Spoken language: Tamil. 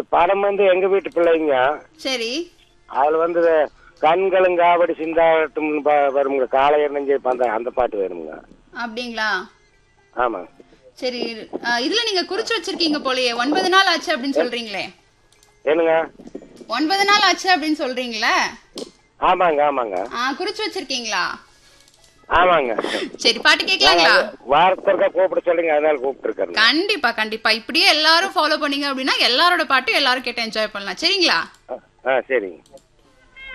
படம் வந்து எங்க வீட்டு பிள்ளைங்க சரி அதுல வந்து கண்களும் காவடி சிந்தாட்டும் ப- வருங்க காளையர் நெஞ்சை அந்த அந்த பாட்டு வேணுங்க அப்படிங்களா ஆமா சரி ஆ, இதுல நீங்க குறிச்சு வச்சிருக்கீங்க போலயே ஒன்பது நாள் ஆச்சு அப்படின்னு சொல்றீங்களே என்னங்க ஒன்பது நாள் ஆச்சு அப்படின்னு சொல்றீங்களே ஆமாங்க ஆமாங்க ஆ, குறிச்சு வச்சிருக்கீங்களா ஆமாங்க சரி பாட்டு கேட்கலாங்களா வாரத்திற்கா கூப்பிட சொல்லுங்க அதனால கூப்பிட்டு கண்டிப்பா கண்டிப்பா இப்படியே எல்லாரும் ஃபாலோ பண்ணீங்க அப்படின்னா எல்லாரோட பாட்டும் எல்லாரும் கேட்டு என்ஜாய் பண்ணலாம் சரிங்களா ஆ சரிங்க